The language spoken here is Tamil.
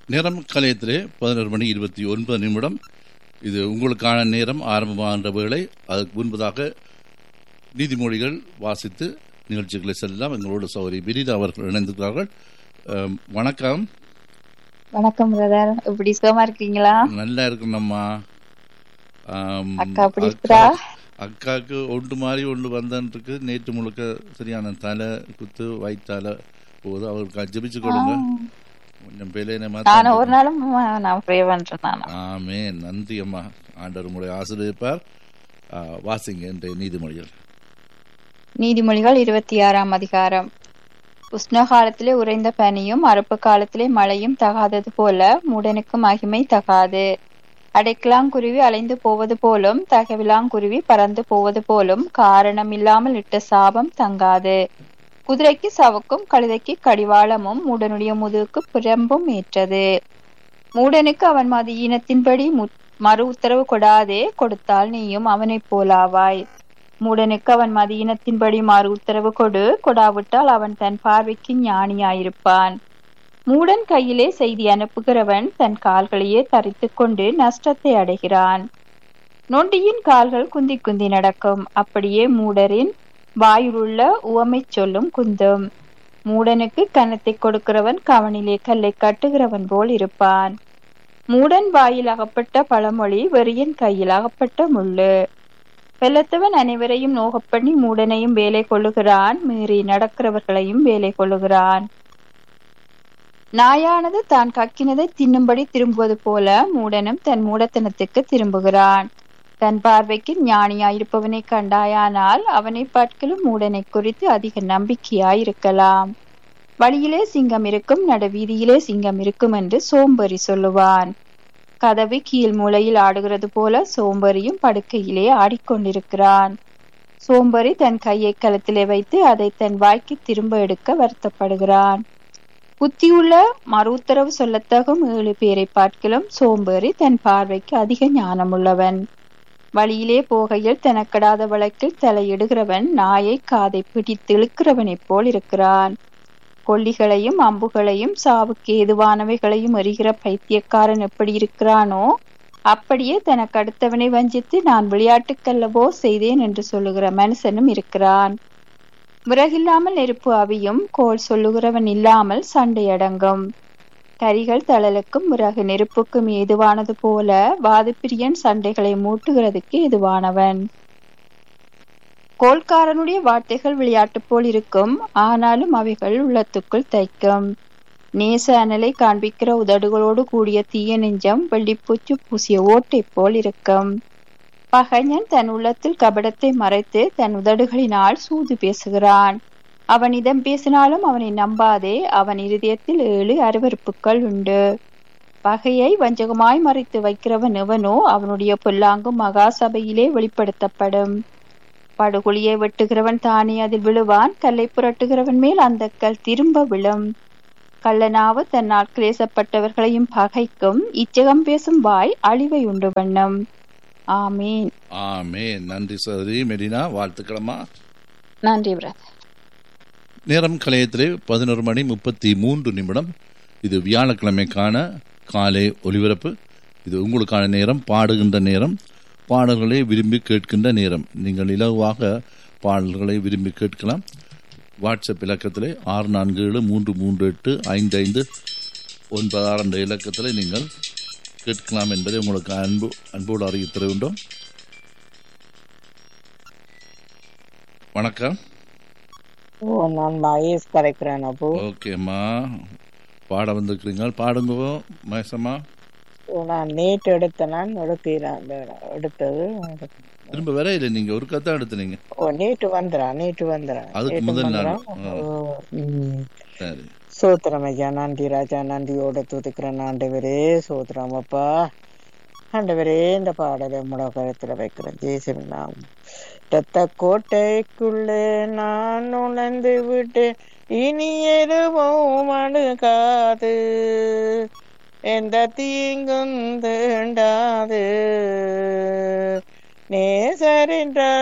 நேரம் கலையத்திலே பதினோரு மணி இருபத்தி ஒன்பது நிமிடம் இது உங்களுக்கான நேரம் ஆரம்பமாகின்ற வேளை அதற்கு முன்பதாக நீதிமொழிகள் வாசித்து நிகழ்ச்சிகளை செல்லலாம் எங்களோட சௌரி விரிதா அவர்கள் இணைந்திருக்கிறார்கள் அம், வணக்கம் வணக்கம் பிரதர் எப்படி சுகமா இருக்கீங்களா நல்லா இருக்கணும்மா ஆம், அக்கா எப்படி இருக்கிறா? அக்காவுக்கு ஒன்று மாதிரி ஒன்று வந்தன்றிருக்கு நேற்று முழுக்க சரியான தலை குத்து வயிற்றால போகுது அவருக்கு ஜெபிச்சு கொடுங்க கொஞ்சம் பிள்ளைனை நான் ஒரு நாளும் நான் ப்ரே பண்றேன் நான் ஆமே நன்றி அம்மா ஆண்டவர் உங்களுடைய ஆசிரியப்பார் வாசிங்க என்ற நீதிமொழிகள் நீதிமொழிகள் இருபத்தி ஆறாம் அதிகாரம் உஷ்ண காலத்திலே உறைந்த பனியும் அறுப்பு காலத்திலே மழையும் தகாதது போல மூடனுக்கு மகிமை தகாது அடைக்கலாங்குருவி அலைந்து போவது போலும் தகவிலாங்குருவி பறந்து போவது போலும் காரணம் இல்லாமல் இட்ட சாபம் தங்காது குதிரைக்கு சவுக்கும் கழுதைக்கு கடிவாளமும் மூடனுடைய முதுகுக்கு புறம்பும் ஏற்றது மூடனுக்கு அவன் மது ஈனத்தின்படி மு- மறு உத்தரவு கொடாதே கொடுத்தால் நீயும் அவனைப் போலாவாய் மூடனுக்கு அவன் மதியினத்தின்படி மாறு உத்தரவு கொடு கொடாவிட்டால் அவன் தன் பார்வைக்கு ஞானியாயிருப்பான் மூடன் கையிலே செய்தி அனுப்புகிறவன் தன் கால்களையே தரித்துக் கொண்டு நஷ்டத்தை அடைகிறான் நொண்டியின் கால்கள் குந்தி குந்தி நடக்கும் அப்படியே மூடரின் வாயிலுள்ள உவமை சொல்லும் குந்தும் மூடனுக்கு கன்னத்தை கொடுக்கிறவன் கவனிலே கல்லை கட்டுகிறவன் போல் இருப்பான் மூடன் வாயில் அகப்பட்ட பழமொழி வெறியன் கையில் அகப்பட்ட முள்ளு வெள்ளத்தவன் அனைவரையும் நோகப் பண்ணி மூடனையும் வேலை கொள்ளுகிறான் மீறி நடக்கிறவர்களையும் வேலை கொள்ளுகிறான் நாயானது தான் கக்கினதை தின்னும்படி திரும்புவது போல மூடனும் தன் மூடத்தனத்துக்கு திரும்புகிறான் தன் பார்வைக்கு ஞானியாயிருப்பவனை கண்டாயானால் அவனை பார்க்கலும் மூடனை குறித்து அதிக நம்பிக்கையாயிருக்கலாம் வழியிலே சிங்கம் இருக்கும் நடுவீதியிலே சிங்கம் இருக்கும் என்று சோம்பேறி சொல்லுவான் கதவு கீழ் மூலையில் ஆடுகிறது போல சோம்பேறியும் படுக்கையிலே ஆடிக்கொண்டிருக்கிறான் சோம்பேறி தன் கையை கழுத்திலே வைத்து அதை தன் வாய்க்கு திரும்ப எடுக்க வருத்தப்படுகிறான் புத்தியுள்ள மறு உத்தரவு சொல்லத்தகும் ஏழு பேரை பார்க்கிலும் சோம்பேறி தன் பார்வைக்கு அதிக ஞானமுள்ளவன் வழியிலே போகையில் தனக்கடாத வழக்கில் தலையிடுகிறவன் நாயை காதை பிடித்து இழுக்கிறவனைப் போல் இருக்கிறான் கொல்லிகளையும் அம்புகளையும் சாவுக்கு ஏதுவானவைகளையும் அறிகிற பைத்தியக்காரன் எப்படி இருக்கிறானோ அப்படியே தனக்கு அடுத்தவனை வஞ்சித்து நான் விளையாட்டுக்கல்லவோ செய்தேன் என்று சொல்லுகிற மனுஷனும் இருக்கிறான் விறகில்லாமல் நெருப்பு அவியும் கோல் சொல்லுகிறவன் இல்லாமல் சண்டை அடங்கும் கரிகள் தழலுக்கும் விறகு நெருப்புக்கும் ஏதுவானது போல வாதப்பிரியன் சண்டைகளை மூட்டுகிறதுக்கு ஏதுவானவன் கோல்காரனுடைய வார்த்தைகள் விளையாட்டு போல் இருக்கும் ஆனாலும் அவைகள் உள்ளத்துக்குள் தைக்கும் நேச அனலை காண்பிக்கிற உதடுகளோடு கூடிய தீய நெஞ்சம் வெள்ளிப்பூச்சு பூசிய ஓட்டை போல் இருக்கும் பகைஞன் தன் உள்ளத்தில் கபடத்தை மறைத்து தன் உதடுகளினால் சூது பேசுகிறான் அவன் இதம் பேசினாலும் அவனை நம்பாதே அவன் இருதயத்தில் ஏழு அருவருப்புகள் உண்டு பகையை வஞ்சகமாய் மறைத்து வைக்கிறவன் எவனோ அவனுடைய பொல்லாங்கும் மகா சபையிலே வெளிப்படுத்தப்படும் படுகுழியை வெட்டுகிறவன் தானே அதில் விழுவான் கல்லை புரட்டுகிறவன் மேல் அந்த கல் திரும்ப விழும் கள்ளனாவு தன்னால் கிளேசப்பட்டவர்களையும் பகைக்கும் இச்சகம் பேசும் வாய் அழிவை உண்டு வண்ணம் ஆமீன் ஆமே நன்றி சகோதரி மெரினா வாழ்த்துக்களம்மா நன்றி பிரதர் நேரம் கலையத்திலே பதினோரு மணி முப்பத்தி மூன்று நிமிடம் இது வியாழக்கிழமைக்கான காலை ஒலிபரப்பு இது உங்களுக்கான நேரம் பாடுகின்ற நேரம் பாடல்களை விரும்பி கேட்கின்ற நேரம் நீங்கள் இலகுவாக பாடல்களை விரும்பி கேட்கலாம் வாட்ஸ்அப் இலக்கத்திலே ஆறு நான்கு ஏழு மூன்று மூன்று எட்டு ஐந்து ஐந்து ஒன்பது ஆறு என்ற இலக்கத்தில் நீங்கள் கேட்கலாம் என்பதை உங்களுக்கு அன்பு அன்போடு அறிவித்து தருகின்றோம் வணக்கம் ஓ நான் மகேஷ் கரைக்கிறேன் அப்போ ஓகேம்மா பாட வந்திருக்கிறீங்க பாடுங்க மகேசம்மா ஓ, நான் நேற்று எடுத்த நான் எடுத்தீரேன் எடுத்தது திரும்ப வர இல்லை நீங்க ஒரு கதை எடுத்துனீங்க ஓ நேற்று வந்துடுறேன் நேற்று வந்துடுறேன் அதுக்கு நேற்று முதல் நாள். வந்துடுறேன். ஆ. ஓ, ம். சரி சோத்திரம் ஐயா நன்றி ராஜா நன்றியோட துதிக்கிறேன் ஆண்டவரே சோத்திரம் அப்பா ஆண்டவரே இந்த பாடலை முடக்கரத்துல வைக்கிறேன் ஜெயசிவன் நாம் ரத்த கோட்டைக்குள்ளே நான் நுழைந்து விட்டேன் இனி எதுவும் அணுகாது எந்த தீங்கும் தீண்டாது நேசரின்ற